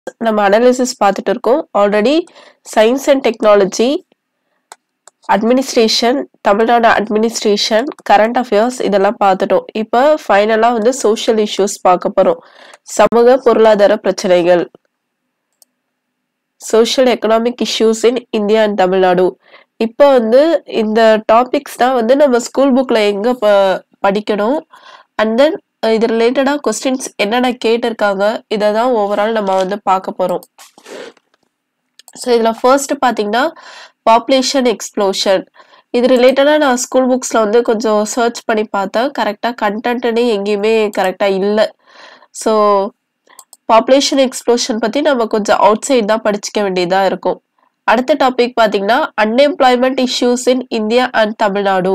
நம்ம அனாலிசிஸ் பார்த்துட்டு இருக்கோம் already science and technology administration Tamil Nadu administration current affairs இதெல்லாம் பார்த்துட்டோம் இப்போ ஃபைனலாக வந்து சோஷியல் இஷ்யூஸ் பார்க்க போகிறோம் சமூக பொருளாதார பிரச்சனைகள் social economic issues in India and Tamil Nadu இப்போ வந்து இந்த டாபிக்ஸ் தான் வந்து நம்ம ஸ்கூல் புக்கில் எங்கே ப படிக்கணும் அண்ட் தென் இது ரிலேட்டடாக கொஸ்டின்ஸ் என்னென்ன கேட்டிருக்காங்க இதை தான் ஓவரால் நம்ம வந்து பார்க்க போகிறோம் ஸோ இதில் ஃபர்ஸ்ட் பார்த்தீங்கன்னா பாப்புலேஷன் எக்ஸ்ப்ளோஷன் இது ரிலேட்டடாக நான் ஸ்கூல் புக்ஸில் வந்து கொஞ்சம் சர்ச் பண்ணி பார்த்தேன் கரெக்டாக கண்டென்ட்னே எங்கேயுமே கரெக்டாக இல்லை ஸோ பாப்புலேஷன் எக்ஸ்ப்ளோஷன் பற்றி நம்ம கொஞ்சம் அவுட் சைட் தான் படிச்சுக்க வேண்டியதாக இருக்கும் அடுத்த டாபிக் பார்த்தீங்கன்னா unemployment issues in India and Tamil Nadu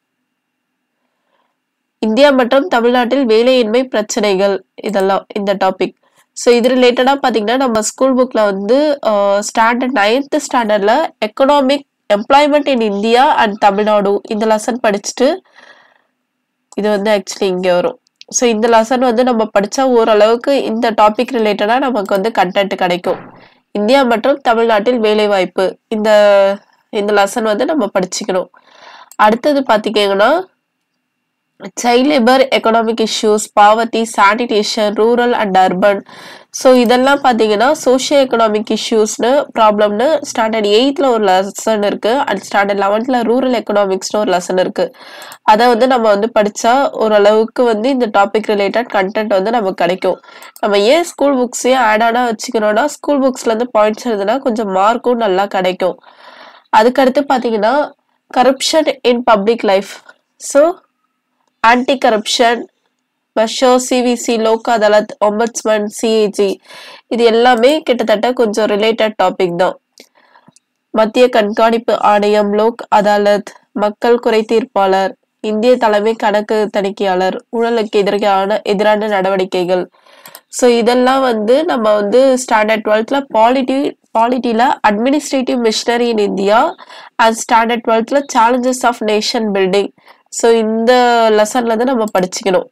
India மற்றும் தமிழ்நாட்டில் வேலையின்மை பிரச்சனைகள் இதெல்லாம் இந்த டாபிக் ஸோ இது ரிலேட்டடாக பார்த்தீங்கன்னா நம்ம ஸ்கூல் புக்கில் வந்து ஸ்டாண்டர்ட் நைன்த் ஸ்டாண்டர்டில் economic employment in India and Tamil Nadu இந்த லெசன் படிச்சுட்டு இது வந்து ஆக்சுவலி இங்கே வரும் ஸோ இந்த லெசன் வந்து நம்ம படித்தா ஓரளவுக்கு இந்த டாபிக் ரிலேட்டடாக நமக்கு வந்து கண்டென்ட் கிடைக்கும் இந்தியா மற்றும் தமிழ்நாட்டில் வேலைவாய்ப்பு இந்த இந்த லெசன் வந்து நம்ம படிச்சுக்கணும் அடுத்தது பார்த்தீங்கன்னா child labour economic issues poverty sanitation rural and urban so இதெல்லாம் பார்த்தீங்கன்னா சோஷியோ எக்கனாமிக் இஷ்யூஸ்னு ப்ராப்ளம்னு ஸ்டாண்டர்ட் எயித்தில் ஒரு லெசன் இருக்குது அண்ட் ஸ்டாண்டர்ட் லெவன்த்தில் ரூரல் எக்கனாமிக்ஸ்னு ஒரு லெசன் இருக்குது அதை வந்து நம்ம வந்து படித்தா ஓரளவுக்கு வந்து இந்த டாபிக் ரிலேட்டட் கண்டென்ட் வந்து நமக்கு கிடைக்கும் நம்ம ஏன் ஸ்கூல் புக்ஸையும் ஆட் ஆனாக வச்சுக்கணும்னா ஸ்கூல் புக்ஸ்லேருந்து பாயிண்ட்ஸ் எழுதுனா கொஞ்சம் மார்க்கும் நல்லா கிடைக்கும் அதுக்கடுத்து பார்த்தீங்கன்னா corruption in public life so anti corruption measure CVC Lok Adalat ombudsman CAG இது எல்லாமே கிட்டத்தட்ட கொஞ்சம் ரிலேட்டட் டாபிக் தான் மத்திய கண்காணிப்பு ஆணையம் லோக் அதாலத் மக்கள் குறை தீர்ப்பாளர் இந்திய தலைமை கணக்கு தணிக்கையாளர் ஊழலுக்கு எதிரான எதிரான நடவடிக்கைகள் ஸோ இதெல்லாம் வந்து நம்ம வந்து ஸ்டாண்டர்ட் டுவெல்த்தில் பாலிட்டி பாலிட்டியில் administrative machinery in India and standard டுவெல்த்தில் challenges of nation building so இந்த லெசன்ல இருந்து நம்ம படிச்சுக்கணும்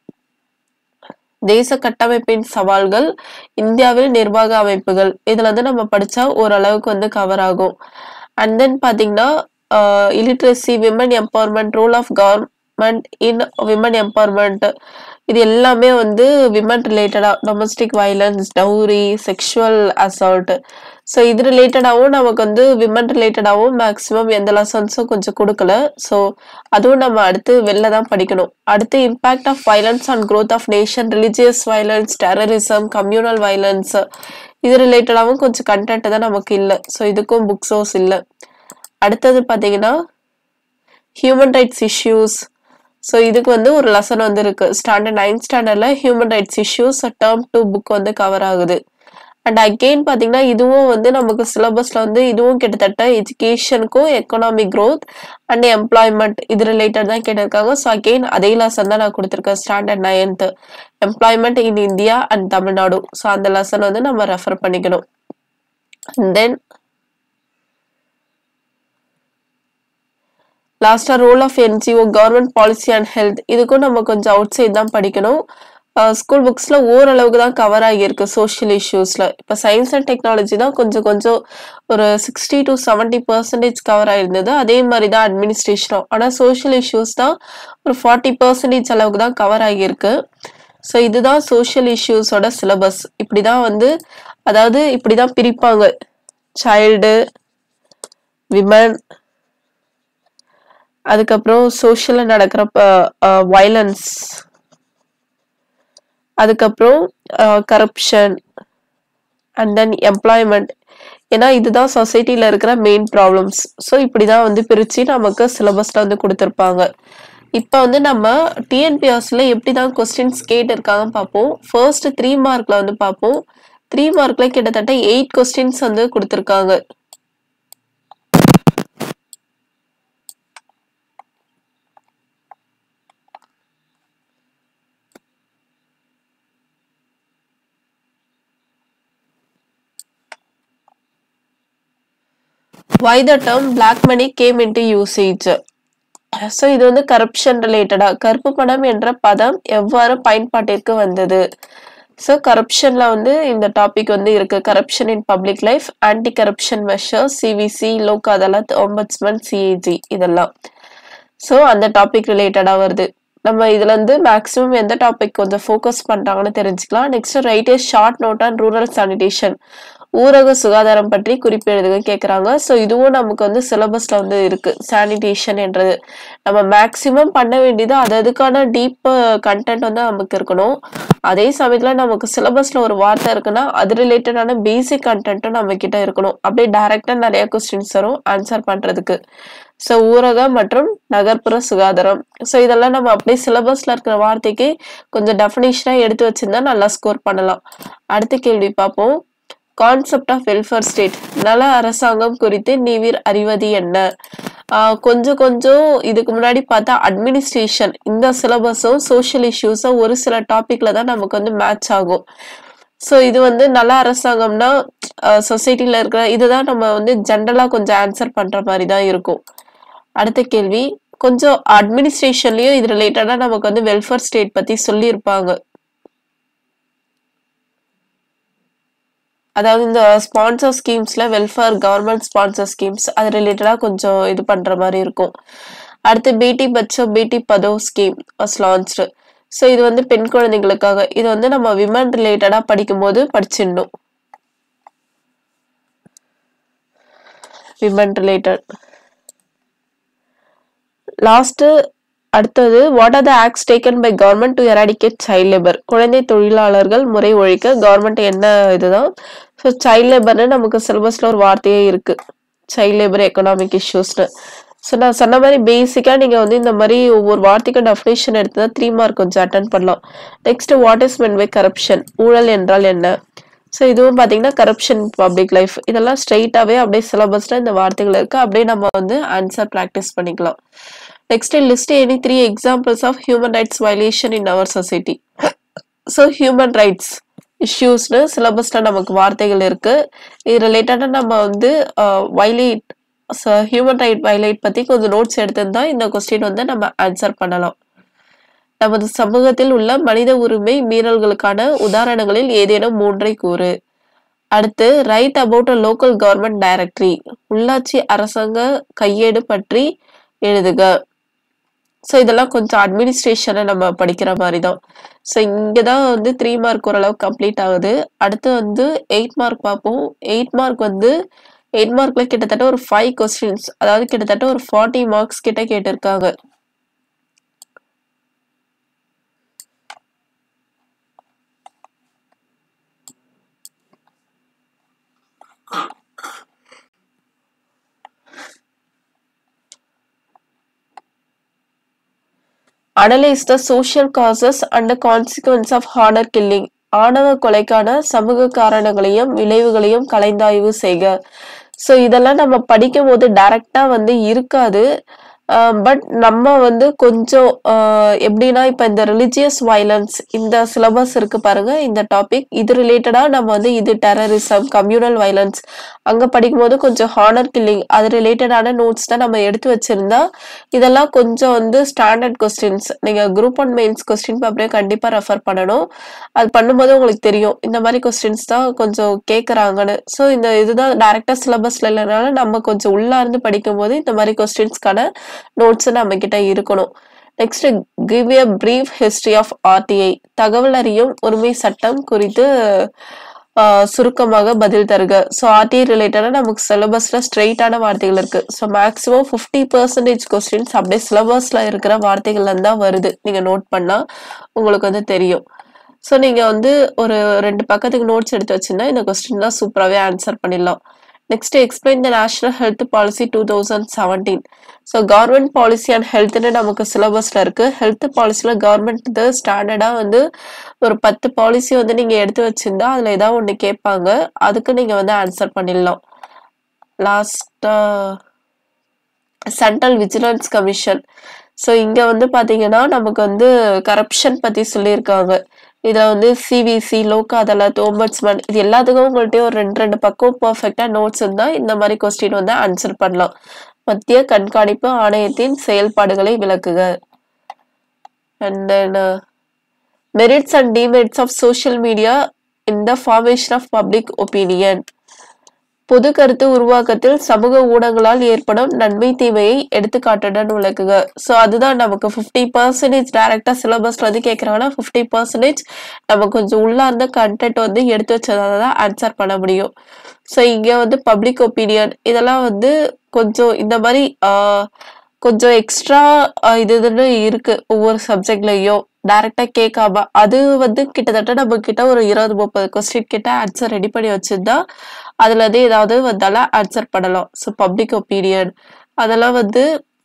தேச கட்டமைப்பின் சவால்கள் இந்தியாவில் நிர்வாக அமைப்புகள் இதுல வந்து நம்ம படிச்சா ஓரளவுக்கு வந்து கவர் ஆகும் அண்ட் தென் பாத்தீங்கன்னா illiteracy women empowerment rule of government in women empowerment இது எல்லாமே வந்து விமன் ரிலேட்டடா domestic violence dowry sexual assault so இது ரிலேட்டடாகவும் நமக்கு வந்து விமன் ரிலேட்டடாகவும் மேக்ஸிமம் எந்த லெசன்ஸும் கொஞ்சம் கொடுக்கல ஸோ அதுவும் நம்ம அடுத்து வெளில தான் படிக்கணும் அடுத்து impact of violence on growth of nation religious violence terrorism communal violence இது ரிலேட்டடாகவும் கொஞ்சம் கண்டென்ட் தான் நமக்கு இல்லை ஸோ இதுக்கும் புக் சோர்ஸ் இல்லை அடுத்தது பார்த்தீங்கன்னா ஹியூமன் ரைட்ஸ் இஷ்யூஸ் ஸோ இதுக்கு வந்து ஒரு லெசன் வந்து இருக்கு ஸ்டாண்டர்ட் நைன்த் ஸ்டாண்டர்டில் human rights issues term two book வந்து கவர் ஆகுது அண்ட் அகெயின் பார்த்தீங்கன்னா இதுவும் வந்து நமக்கு சிலபஸில் வந்து இதுவும் கிட்டத்தட்ட எஜுகேஷனுக்கும் எக்கனாமிக் growth அண்ட் எம்ப்ளாய்மெண்ட் இது ரிலேட்டட் தான் கேட்டிருக்காங்க ஸோ அகெயின் அதே லெசன் தான் நான் கொடுத்துருக்கேன் standard ninth employment in India and Tamil Nadu so அந்த லெசன் வந்து நம்ம ரெஃபர் பண்ணிக்கணும் தென் லாஸ்ட்டாக role of NGO government policy and health இதுக்கும் நம்ம கொஞ்சம் அவுட் சைட் தான் படிக்கணும் ஸ்கூல் புக்ஸில் ஓரளவுக்கு தான் கவர் ஆகியிருக்கு சோஷியல் இஷ்யூஸில் இப்போ சயின்ஸ் அண்ட் டெக்னாலஜி தான் கொஞ்சம் கொஞ்சம் ஒரு sixty to seventy percentage cover ஆயிருந்தது அதே மாதிரி தான் அட்மினிஸ்ட்ரேஷனும் ஆனால் சோஷியல் இஷ்யூஸ் தான் ஒரு ஃபார்ட்டி பர்சன்டேஜ் அளவுக்கு தான் கவர் ஆகியிருக்கு ஸோ இதுதான் சோஷியல் இஷ்யூஸோட சிலபஸ் இப்படி தான் வந்து அதாவது இப்படி தான் பிரிப்பாங்க சைல்டு விமன் அதுக்கப்புறம் சோஷியலில் நடக்கிற வயலன்ஸ் அதுக்கப்புறம் கரப்ஷன் அண்ட் தென் எம்ப்ளாய்மெண்ட் ஏன்னா இதுதான் சொசைட்டியில் இருக்கிற மெயின் ப்ராப்ளம்ஸ் ஸோ இப்படி தான் வந்து பிரித்து நமக்கு சிலபஸில் வந்து கொடுத்துருப்பாங்க இப்போ வந்து நம்ம டிஎன்பிஎஸ்ல எப்படி தான் கொஸ்டின்ஸ் கேட்டிருக்காங்கன்னு பார்ப்போம் ஃபர்ஸ்ட் த்ரீ மார்க்ல வந்து பார்ப்போம் த்ரீ மார்க்ல கிட்டத்தட்ட எயிட் கொஸ்டின்ஸ் வந்து கொடுத்துருக்காங்க why the term black money came into usage so இது வந்து கரப்ஷன் ரிலேட்டடா கருப்பு பணம் என்ற பதம் எவ்வாறு பயன்பாட்டிற்கு வந்தது ஸோ கரப்ஷன்ல வந்து இந்த டாபிக் வந்து இருக்கு corruption in public life anti corruption measure CVC Lok Adalat ombudsman CAG இதெல்லாம் ஸோ அந்த டாபிக் ரிலேட்டடாக வருது நம்ம இதுல இருந்து மேக்ஸிமம் எந்த டாபிக் கொஞ்சம் ஃபோக்கஸ் பண்றாங்கன்னு தெரிஞ்சுக்கலாம் next write a short note on rural sanitation ஊரக சுகாதாரம் பற்றி குறிப்பு எழுதுக கேட்குறாங்க ஸோ இதுவும் நமக்கு வந்து சிலபஸ்ல வந்து இருக்கு சானிடேஷன் என்றது நம்ம மேக்ஸிமம் பண்ண வேண்டியது அது அதுக்கான டீப் கண்டென்ட் வந்து நமக்கு இருக்கணும் அதே சமயத்துல நமக்கு சிலபஸ்ல ஒரு வார்த்தை இருக்குன்னா அது ரிலேட்டடான பேசிக் கண்டென்ட்டும் நம்ம கிட்ட இருக்கணும் அப்படியே டைரக்டா நிறைய கொஸ்டின்ஸ் வரும் ஆன்சர் பண்றதுக்கு ஸோ ஊரக மற்றும் நகர்ப்புற சுகாதாரம் ஸோ இதெல்லாம் நம்ம அப்படியே சிலபஸ்ல இருக்கிற வார்த்தைக்கு கொஞ்சம் டெஃபினேஷனாக எடுத்து வச்சிருந்தா நல்லா ஸ்கோர் பண்ணலாம் அடுத்த கேள்வி பார்ப்போம் கான்செப்ட் ஆஃப் வெல்ஃபேர் ஸ்டேட் நல அரசாங்கம் குறித்து நீவிர் அறிவது என்ன ஆஹ் கொஞ்சம் கொஞ்சம் இதுக்கு முன்னாடி பார்த்தா அட்மினிஸ்ட்ரேஷன் இந்த சிலபஸும் சோஷியல் இஷ்யூஸும் ஒரு சில டாபிக்ல தான் நமக்கு வந்து மேட்ச் ஆகும் ஸோ இது வந்து நல்ல அரசாங்கம்னா சொசைட்டில இருக்கிற இதுதான் நம்ம வந்து ஜென்ரலா கொஞ்சம் ஆன்சர் பண்ற மாதிரி தான் இருக்கும் அடுத்த கேள்வி கொஞ்சம் அட்மினிஸ்ட்ரேஷன்லயும் இது ரிலேட்டடா நமக்கு வந்து வெல்ஃபேர் ஸ்டேட் பத்தி சொல்லியிருப்பாங்க அதாவது இந்த ஸ்பான்சர் ஸ்கீம்ஸ்ல வெல்ஃபேர் கவர்மெண்ட் ஸ்பான்சர் ஸ்கீம்ஸ் அது ரிலேட்டடா கொஞ்சம் இது பண்ற மாதிரி இருக்கும் அடுத்து Beti Bachao Beti Padhao scheme was launched so இது வந்து பெண் குழந்தைங்களுக்காக இது வந்து நம்ம விமன் ரிலேட்டடா படிக்கும்போது படிச்சிடணும் விமன் ரிலேட்டட் லாஸ்ட் அடுத்தது what are the acts taken by government to eradicate child labour குழந்தை தொழிலாளர்கள் முறை ஒழிக்க கவர்மெண்ட் என்ன இதுதான் ஸோ சைல்ட் லேபர்னு நமக்கு சிலபஸ்ல ஒரு வார்த்தையே இருக்கு சைல்ட் லேபர் எக்கனாமிக் இஷ்யூஸ்னு ஸோ நான் சொன்ன மாதிரி பேசிக்காக நீங்கள் வந்து இந்த மாதிரி ஒவ்வொரு வார்த்தைக்கும் டெஃபினேஷன் எடுத்து தான் த்ரீ மார்க் கொஞ்சம் அட்டன் பண்ணலாம் next what is meant by corruption ஊழல் என்றால் என்ன ஸோ இதுவும் பார்த்தீங்கன்னா கரப்ஷன் பப்ளிக் லைஃப் இதெல்லாம் ஸ்ட்ரைட்டாகவே அப்படியே சிலபஸில் இந்த வார்த்தைகள் இருக்கு அப்படியே நம்ம வந்து ஆன்சர் ப்ராக்டிஸ் பண்ணிக்கலாம் next list any three examples of human rights violation in our society so human rights இஷ்யூஸ்னு சிலபஸில் நமக்கு வார்த்தைகள் இருக்கு இது ரிலேட்டடாக நம்ம வந்து வைலேட் ஹியூமன் ரைட் வைலேட் பற்றி கொஞ்சம் நோட்ஸ் எடுத்திருந்தா இந்த கொஸ்டின் வந்து நம்ம ஆன்சர் பண்ணலாம் நமது சமூகத்தில் உள்ள மனித உரிமை மீறல்களுக்கான உதாரணங்களில் ஏதேனும் மூன்றை கூறு அடுத்து write about a local government directory உள்ளாட்சி அரசாங்க கையேடு பற்றி எழுதுக ஸோ இதெல்லாம் கொஞ்சம் அட்மினிஸ்ட்ரேஷனை நம்ம படிக்கிற மாதிரி தான் ஸோ இங்கே தான் வந்து த்ரீ மார்க் ஓரளவு கம்ப்ளீட் ஆகுது அடுத்து வந்து எயிட் மார்க் பார்ப்போம் எயிட் மார்க் வந்து எயிட் மார்க்ல கிட்டத்தட்ட ஒரு ஃபைவ் கொஸ்டின்ஸ் அதாவது கிட்டத்தட்ட ஒரு ஃபார்ட்டி மார்க்ஸ் கிட்ட கேட்டிருக்காங்க analyse the social causes and consequences of honour killing ஆணவ கொலைக்கான சமூக காரணங்களையும் விளைவுகளையும் கலைந்தாய்வு செய்க ஸோ இதெல்லாம் நம்ம படிக்கும் போது டைரக்டா வந்து இருக்காது பட் நம்ம வந்து கொஞ்சம் ஆஹ் எப்படின்னா இப்போ இந்த ரிலிஜியஸ் வயலன்ஸ் இந்த சிலபஸ் இருக்கு பாருங்க இந்த டாபிக் இது ரிலேட்டடா நம்ம வந்து இது டெரரிசம் கம்யூனல் வயலன்ஸ் அங்க படிக்கும்போது கொஞ்சம் ஹானர் கில்லிங் அது ரிலேட்டடான நோட்ஸ் தான் நம்ம எடுத்து வச்சிருந்தா இதெல்லாம் கொஞ்சம் வந்து ஸ்டாண்டர்ட் கொஸ்டின்ஸ் நீங்க குரூப் ஒன் மெயின்ஸ் கொஸ்டின் பேப்பரே கண்டிப்பா ரெஃபர் பண்ணணும் அது பண்ணும்போது உங்களுக்கு தெரியும் இந்த மாதிரி கொஸ்டின்ஸ் தான் கொஞ்சம் கேட்குறாங்கன்னு ஸோ இந்த இதுதான் டைரக்டா சிலபஸ்ல இல்லைனால நம்ம கொஞ்சம் உள்ளா இருந்து படிக்கும்போது இந்த மாதிரி கொஸ்டின்ஸ்க்கான நோட்ஸ் நம்ம கிட்ட இருக்கணும் next give a brief history of RTI தகவல் அறியும் உரிமை சட்டம் குறித்து ஆஹ், சுருக்கமாக பதில் தருக ஸோ ஆர்டிஐ ரிலேட்டடாக நமக்கு சிலபஸ்ல ஸ்ட்ரெயிட்டான வார்த்தைகள் இருக்கு so maximum fifty percentage questions அப்படியே சிலபஸ்ல இருக்கிற வார்த்தைகள்ல இருந்து தான் வருது நீங்க நோட் பண்ணா உங்களுக்கு வந்து தெரியும் ஸோ நீங்க வந்து ஒரு ரெண்டு பக்கத்துக்கு நோட்ஸ் எடுத்து வச்சிருந்தா இந்த கொஸ்டின்லாம் சூப்பராகவே ஆன்சர் பண்ணிடலாம் next explain the national health policy two thousand seventeen so government policy and ஹெல்த்னு நமக்கு சிலபஸ்ல இருக்கு ஹெல்த் பாலிசியில் கவர்மெண்ட் இது ஸ்டாண்டர்டாக வந்து ஒரு பத்து பாலிசி வந்து நீங்க எடுத்து வச்சிருந்தா அதுல ஏதாவது ஒன்று கேட்பாங்க அதுக்கு நீங்க வந்து ஆன்சர் பண்ணிடலாம் லாஸ்டா சென்ட்ரல் விஜிலன்ஸ் கமிஷன் ஸோ இங்க வந்து பாத்தீங்கன்னா நமக்கு வந்து கரப்ஷன் பத்தி சொல்லியிருக்காங்க இதுல வந்து சிவிசி லோக் அதாலத் ஓம்பட்ஸ்மன் இது எல்லாத்துக்கும் உங்கள்கிட்ட ஒரு ரெண்டு ரெண்டு பக்கம் பர்ஃபெக்டா நோட்ஸ் இருந்தா இந்த மாதிரி கொஸ்டின் வந்து ஆன்சர் பண்ணலாம் மத்திய கண்காணிப்பு ஆணையத்தின் செயல்பாடுகளை விளக்குக and then merits and demerits of social media in the formation of public opinion பொது கருத்து உருவாக்கத்தில் சமூக ஊடகங்களால் ஏற்படும் நன்மை தீமையை எடுத்துக்காட்டுடன் விளக்குக ஸோ அதுதான் நமக்கு ஃபிஃப்டி பர்சன்டேஜ் டைரக்டா சிலபஸ்ல வந்து கேட்குறாங்கன்னா ஃபிஃப்டி பர்சன்டேஜ் நம்ம கொஞ்சம் உள்ளார்ந்த கண்டென்ட் வந்து எடுத்து வச்சதால தான் ஆன்சர் பண்ண முடியும் ஸோ இங்க வந்து பப்ளிக் ஒப்பீனியன் இதெல்லாம் வந்து கொஞ்சம் இந்த மாதிரி ஆஹ், கொஞ்சம் எக்ஸ்ட்ரா இது இதுன்னு இருக்கு ஒவ்வொரு சப்ஜெக்ட்லயும் டைரக்டா கேட்காம அது வந்து கிட்டத்தட்ட நம்ம கிட்ட ஒரு இருபது முப்பது கொஸ்டின் கிட்ட ஆன்சர் ரெடி பண்ணி வச்சிருந்தா அதுல இருந்து ஏதாவது வந்தாலும் ஆன்சர் பண்ணலாம் ஸோ பப்ளிக் ஒப்பீனியன் அதெல்லாம் வந்து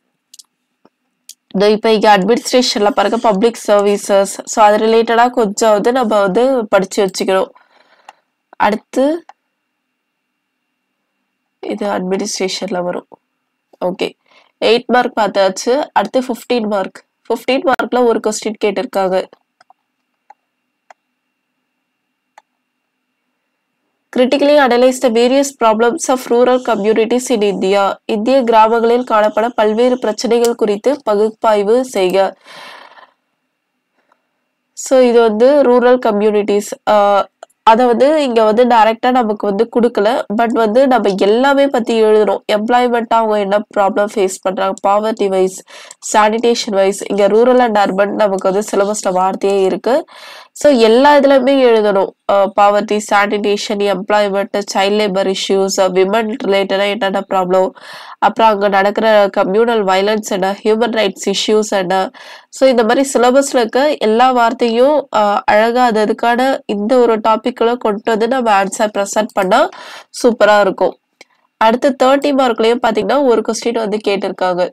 இந்த இப்போ இங்கே அட்மினிஸ்ட்ரேஷன்ல பாருங்க பப்ளிக் சர்வீசஸ் ஸோ அது ரிலேட்டடாக கொஞ்சம் வந்து நம்ம வந்து படிச்சு வச்சுக்கணும் அடுத்து இது அட்மினிஸ்ட்ரேஷன்ல வரும் ஓகே எயிட் மார்க் பார்த்தாச்சு அடுத்து ஃபிஃப்டீன் மார்க் ஃபிஃப்டீன் மார்க்ல ஒரு கொஸ்டின் கேட்டிருக்காங்க critically analyze the various problems of rural communities in India. இந்திய கிராமங்களில் காணப்படும் பல்வேறு பிரச்சனைகள் குறித்து பகுப்பாய்வு செய்க ஸோ இது வந்து ரூரல் கம்யூனிட்டிஸ் அதை வந்து இங்க வந்து டைரக்டா நமக்கு வந்து கொடுக்கல பட் வந்து நம்ம எல்லாமே பத்தி எழுதணும் எம்ப்ளாய்மெண்ட் அவங்க என்ன ப்ராப்ளம் ஃபேஸ் பண்றாங்க பாவர்ட்டி வைஸ் சானிடேஷன் வைஸ் இங்க ரூரல் அண்ட் அர்பன் நமக்கு வந்து சிலபஸ்ல வார்த்தையே இருக்கு ஸோ எல்லா இதுலயுமே எழுதணும் poverty sanitation employment child labour issues women ரிலேட்டடாக என்னென்ன ப்ராப்ளம் அப்புறம் அங்கே நடக்கிற கம்யூனல் வயலன்ஸ் என்ன ஹியூமன் ரைட்ஸ் இஷ்யூஸ் என்ன ஸோ இந்த மாதிரி சிலபஸ்ல இருக்க எல்லா வார்த்தையும் ஆஹ், அழகா அது அதுக்கான இந்த ஒரு டாபிக்ல கொண்டு வந்து நம்ம ஆன்சர் ப்ரெசென்ட் பண்ணா சூப்பரா இருக்கும் அடுத்து தேர்ட்டி மார்க்லயும் பாத்தீங்கன்னா ஒரு கொஸ்டின் வந்து கேட்டிருக்காங்க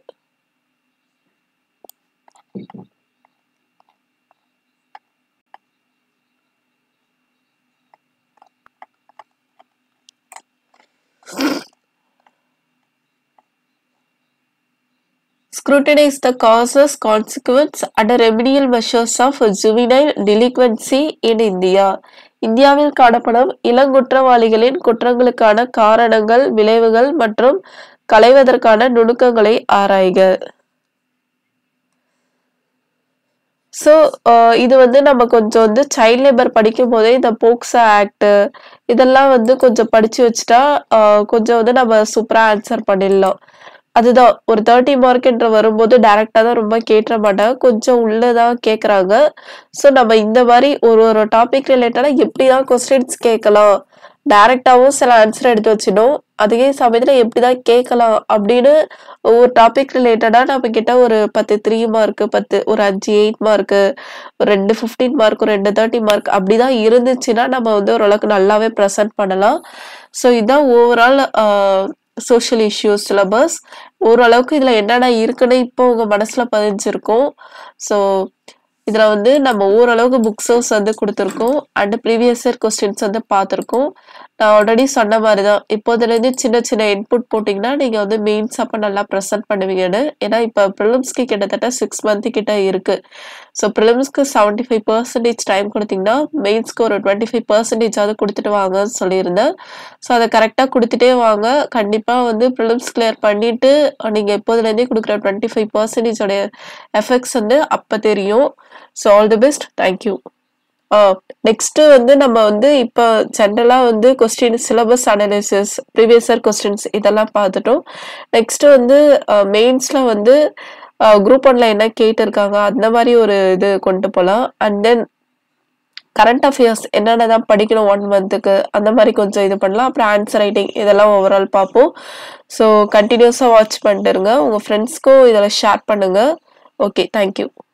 scrutinize the causes, consequence, and remedial measures of juvenile delinquency in India. இந்தியாவில் காணப்படும் இளங்குற்றவாளிகளின் குற்றங்களுக்கான காரணங்கள் விளைவுகள் மற்றும் களைவதற்கான நுணுக்கங்களை ஆராய்க ஸோ இது வந்து நம்ம கொஞ்சம் வந்து சைல்ட் லேபர் படிக்கும் போதே இந்த போக்சா ஆக்ட் இதெல்லாம் வந்து கொஞ்சம் படிச்சு வச்சுட்டா ஆஹ் கொஞ்சம் வந்து நம்ம சூப்பரா ஆன்சர் பண்ணிடலாம் அதுதான் ஒரு தேர்ட்டி மார்க்ன்ற வரும்போது டைரக்டா தான் ரொம்ப கேட்டுற மாட்டாங்க கொஞ்சம் உள்ளதான் கேக்குறாங்க ஸோ நம்ம இந்த மாதிரி ஒரு ஒரு டாபிக் ரிலேட்டடா எப்படிதான் கொஸ்டின்ஸ் கேட்கலாம் டைரக்டாவும் சில ஆன்சர் எடுத்து வச்சிடும் அதே சமயத்துல எப்படிதான் கேட்கலாம் அப்படின்னு ஒவ்வொரு டாபிக் ரிலேட்டடா நம்ம கிட்ட ஒரு பத்து த்ரீ மார்க் பத்து ஒரு அஞ்சு எயிட் மார்க் ஒரு ரெண்டு ஃபிஃப்டீன் மார்க் ஒரு ரெண்டு தேர்ட்டி மார்க் அப்படிதான் இருந்துச்சுன்னா நம்ம வந்து ஓரளவுக்கு நல்லாவே ப்ரெசென்ட் பண்ணலாம் ஸோ இதுதான் ஓவரால் சோஷியல் இஷ்யூஸ் சிலபஸ் ஓரளவுக்கு இதுல என்னென்ன இருக்குன்னு இப்போ உங்க மனசுல பதிஞ்சிருக்கும் ஸோ இதுல வந்து நம்ம ஓரளவுக்கு புக் சோர்ஸ் வந்து கொடுத்துருக்கோம் அண்ட் ப்ரீவியஸ் இயர் கொஸ்டின்ஸ் வந்து பார்த்துருக்கோம் நான் ஆல்ரெடி சொன்ன மாதிரி தான் இப்போதுலேருந்து சின்ன சின்ன இன்புட் போட்டிங்கன்னா நீங்கள் வந்து மெயின்ஸ் அப்போ நல்லா ப்ரெசென்ட் பண்ணுவீங்கன்னு ஏன்னா இப்போ ப்ரிலிம்ஸ்க்கு கிட்டத்தட்ட சிக்ஸ் மந்த் கிட்ட இருக்கு ஸோ ப்ரிலிம்ஸ்க்கு செவன்ட்டி ஃபைவ் பர்சன்டேஜ் டைம் கொடுத்தீங்கன்னா மெயின்ஸ்க்கு ஒரு டுவெண்ட்டி ஃபைவ் பர்சன்டேஜாவது கொடுத்துட்டு வாங்கன்னு சொல்லியிருந்தேன் ஸோ அதை கரெக்டாக கொடுத்துட்டே வாங்க கண்டிப்பாக வந்து ப்ரிலிம்ஸ் கிளியர் பண்ணிட்டு நீங்கள் இப்போதுலேருந்தே கொடுக்குற டுவெண்ட்டி ஃபைவ் பர்சன்டேஜோடைய எஃபெக்ட்ஸ் வந்து அப்போ தெரியும் so all the best thank you next வந்து நம்ம வந்து இப்போ ஜென்ரலா வந்து question syllabus analysis previous year questions இதெல்லாம் பார்த்துட்டோம் நெக்ஸ்ட் வந்து மெயின்ஸ்ல வந்து குரூப் ஒன்ல என்ன கேட்டிருக்காங்க அந்த மாதிரி ஒரு இது கொண்டு போகலாம் அண்ட் தென் கரண்ட் அஃபேர்ஸ் என்னென்ன தான் படிக்கணும் ஒன் மந்த்துக்கு அந்த மாதிரி கொஞ்சம் இது பண்ணலாம் அப்புறம் ஆன்சர் ரைட்டிங் இதெல்லாம் ஓவரால் பார்ப்போம் ஸோ கண்டினியூஸாக வாட்ச் பண்ணிட்டு இருங்க உங்கள் ஃப்ரெண்ட்ஸ்க்கும் இதில் ஷேர் பண்ணுங்க ஓகே தேங்க்யூ